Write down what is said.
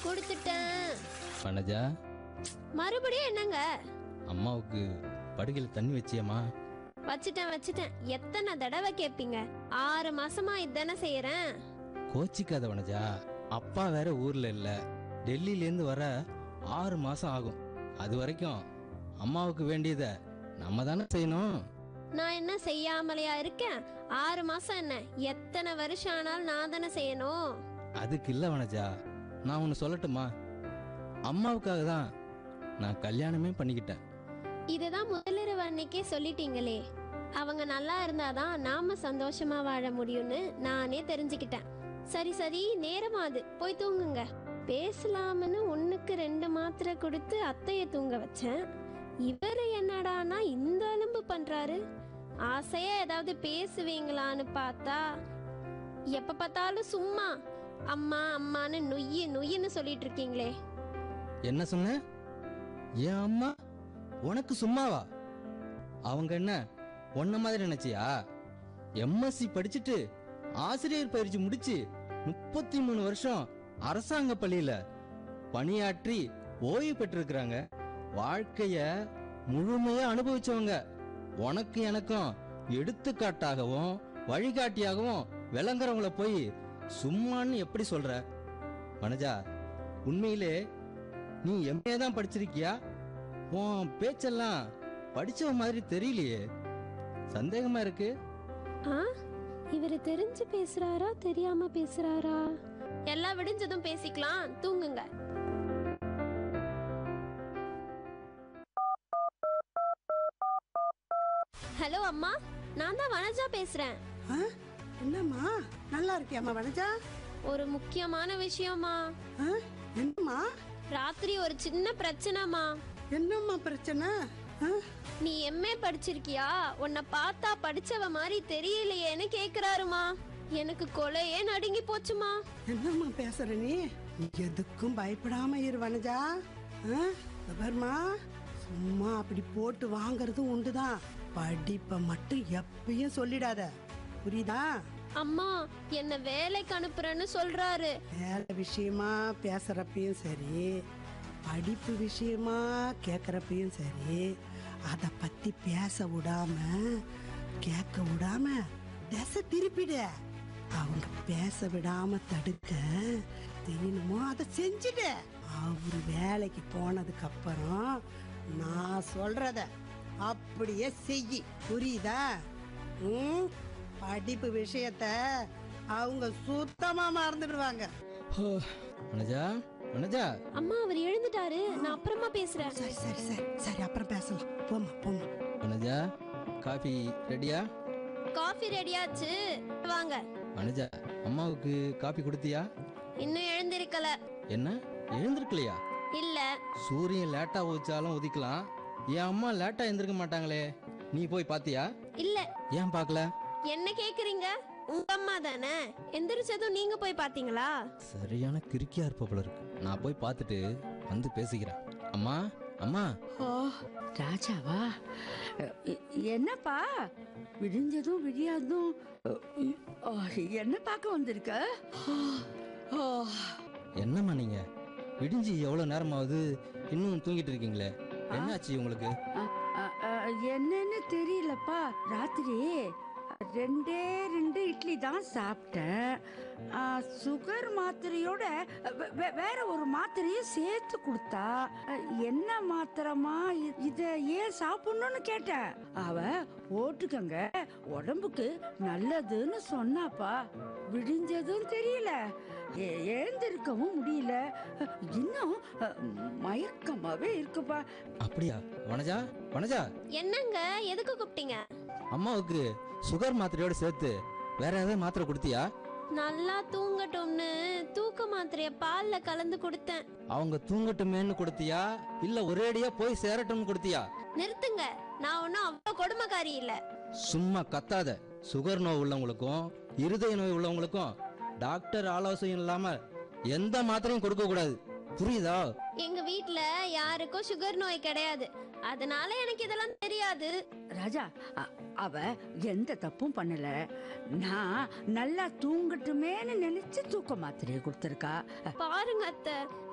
கொடுத்துட்டேன் வனஜா மறுபடியும் என்னங்க அம்மாவுக்கு படுகையில் தண்ணி வச்சியம்மா வச்சுட்டேன் வச்சுட்டேன் எத்தனை தடவை கேட்பீங்க ஆறு மாசமா இதானே செய்யறேன் கோச்சிக்காத வனஜா அப்பா வேற ஊர்ல இல்ல டெல்லியிலேருந்து வர ஆறு மாசம் ஆகும் அது வரைக்கும் அம்மாவுக்கு வேண்டியதை நம்ம தானே செய்யணும் நான் என்ன செய்யாமலையா இருக்கேன் ஆறு மாசம் என்ன எத்தனை வருஷம் ஆனாலும் நான் தானே செய்யணும் அதுக்கு இல்ல வனஜா நான் ஒன்று சொல்லட்டுமா அம்மாவுக்காக தான் நான் கல்யாணமே பண்ணிக்கிட்டேன் இதுதான் முதலிரவு அன்னைக்கே சொல்லிட்டீங்களே அவங்க நல்லா இருந்தாதான் நாம சந்தோஷமா வாழ முடியும்னு நானே தெரிஞ்சுக்கிட்டேன் சரி சரி நேரமாது போய் தூங்குங்க பேசலாம்னு ஒண்ணுக்கு ரெண்டு மாத்திரை கொடுத்து அத்தைய தூங்க வச்சேன் இவரு என்னடானா இந்த அலும்பு பண்றாரு ஆசையா ஏதாவது பேசுவீங்களான்னு பார்த்தா எப்ப பார்த்தாலும் சும்மா அம்மா அம்மான்னு நொய்யு நொய்யுன்னு சொல்லிட்டு இருக்கீங்களே என்ன சொன்ன என் அம்மா உனக்கு சும்மாவா அவங்க என்ன உன்ன மாதிரி நினைச்சியா எம்எஸ்சி படிச்சுட்டு ஆசிரியர் பயிற்சி முடிச்சு முப்பத்தி மூணு வருஷம் அரசாங்க பள்ளியில பணியாற்றி ஓய்வு பெற்றிருக்கிறாங்க வாழ்க்கைய முழுமையா அனுபவிச்சவங்க உனக்கு எனக்கும் எடுத்துக்காட்டாகவும் வழிகாட்டியாகவும் விளங்குறவங்கள போய் சும்மான்னு எப்படி சொல்ற வனஜா உண்மையிலே நீ எம்ஏ தான் படிச்சிருக்கியா உன் பேச்செல்லாம் படிச்சவ மாதிரி தெரியலையே சந்தேகமா இருக்கு ஆ இவரு தெரிஞ்சு பேசுறாரா தெரியாம பேசுறாரா எல்லாம் விடிஞ்சதும் பேசிக்கலாம் தூங்குங்க ஹலோ அம்மா நான் தான் வனஜா பேசுறேன் ஆ? என்னம்மா நல்லா இருக்கியாம்மா வனஜா ஒரு முக்கியமான விஷயமா ஆ? என்னம்மா ராத்திரி ஒரு சின்ன பிரச்சனைமா என்னம்மா பிரச்சனை ஆ? நீ எம்ஏ படிச்சிருக்கியா உன்னை பார்த்தா படிச்சவ மாதிரி தெரியலையேன்னு கேக்குறாருமா எனக்கு கொலையே நடுங்கி போச்சுமா என்னம்மா பேசுற நீ நீ எதுக்கும் பயப்படாம இரு வனஜா ஆ? இதோ பாரும்மா சும்மா அப்படி போட்டு வாங்குறதும் உண்டுதான் படிப்பை மட்டும் எப்பயும் சொல்லிடாத புரியுதா அம்மா என்ன வேலைக்கு அனுப்புறேன்னு சொல்றாரு வேலை விஷயமா பேசுறப்பையும் சரி படிப்பு விஷயமா கேட்குறப்பையும் சரி அதை பத்தி பேச விடாம கேட்க விடாம திசை திருப்பிடு அவங்க பேச விடாம தடுக்க தெரியணுமோ அதை செஞ்சுடு அவரு வேலைக்கு போனதுக்கு அப்புறம் நான் சொல்றத அப்படியே செய் புரியுதா ம் படிப்பு விஷயத்த அவங்க சுத்தமா மறந்துடுவாங்க ஹோ, வனஜா வனஜா அம்மா அவர் எழுந்துட்டாரு நான் அப்புறமா பேசுறேன் சரி சரி சரி சரி அப்புறம் பேசலாம் போம்மா போம்மா வனஜா காஃபி ரெடியா காஃபி ரெடியாச்சு வாங்க வனஜா அம்மாவுக்கு காபி கொடுத்தியா இன்னும் எழுந்திருக்கல என்ன எழுந்திருக்கலையா இல்ல சூரியன் லேட்டா உதிச்சாலும் உதிக்கலாம் என் அம்மா லேட்டா எந்திருக்க மாட்டாங்களே நீ போய் பாத்தியா இல்ல ஏன் பார்க்கல என்ன கேக்குறீங்க உங்க அம்மா தானே எந்திரிச்சதும் நீங்க போய் பாத்தீங்களா சரியான கிறுக்கியா இருப்ப போல இருக்கு நான் போய் பார்த்துட்டு வந்து பேசிக்கிறேன் அம்மா அம்மா ஓ ராஜாவா எ- என்னப்பா விடிஞ்சதும் விடியாதும் ஓ, என்ன பார்க்க வந்திருக்க ஓ, என்னம்மா நீங்க விடிஞ்சு எவ்வளவு நேரமாவது இன்னும் தூங்கிட்டு இருக்கீங்களே என்னாச்சு உங்களுக்கு அ, அ, அ, என்னன்னு தெரியலப்பா ராத்திரி ரெண்டே ரெண்டு இட்லி தான் சாப்பிட்டேன் ஆ, சுகர் மாத்திரையோட வே- வே- வேற ஒரு மாத்திரையும் சேர்த்து கொடுத்தா அ, என்ன மாத்திரமா இ- இத ஏன் சாப்பிடணும்னு கேட்டேன் அவ போட்டுக்கங்க உடம்புக்கு நல்லதுன்னு சொன்னாப்பா விடிஞ்சதும் தெரியல எ- எழுந்திருக்கவும் முடியல இன்னும் அ, மயக்கமாவே இருக்குப்பா அப்படியா வனஜா வனஜா என்னங்க எதுக்கு கூப்பிட்டீங்க அம்மாவுக்கு சுகர் மாத்திரையோட சேர்த்து வேற ஏதாவது மாத்திரை கொடுத்தியா நல்லா தூங்கட்டும்னு தூக்க மாத்திரைய பால்ல கலந்து கொடுத்தேன் அவங்க தூங்கட்டுமேன்னு கொடுத்தியா இல்ல ஒரேடியா போய் சேரட்டும்னு கொடுத்தியா நிறுத்துங்க நான் ஒன்றும் அவ்வளோ கொடுமைக்காரி இல்ல சும்மா கத்தாத சுகர் நோய் உள்ளவங்களுக்கும் இருதய நோய் உள்ளவங்களுக்கும் டாக்டர் ஆலோசனை இல்லாம எந்த மாத்திரையும் கொடுக்க கூடாது புரியுதா எங்க வீட்ல யாருக்கும் சுகர் நோய் கிடையாது அதனால எனக்கு இதெல்லாம் தெரியாது ராஜா அ- அவ எந்த தப்பும் பண்ணல நான் நல்லா தூங்கட்டுமேன்னு நினைச்சு தூக்க மாத்திரையை கொடுத்துருக்கா பாருங்க அத்தை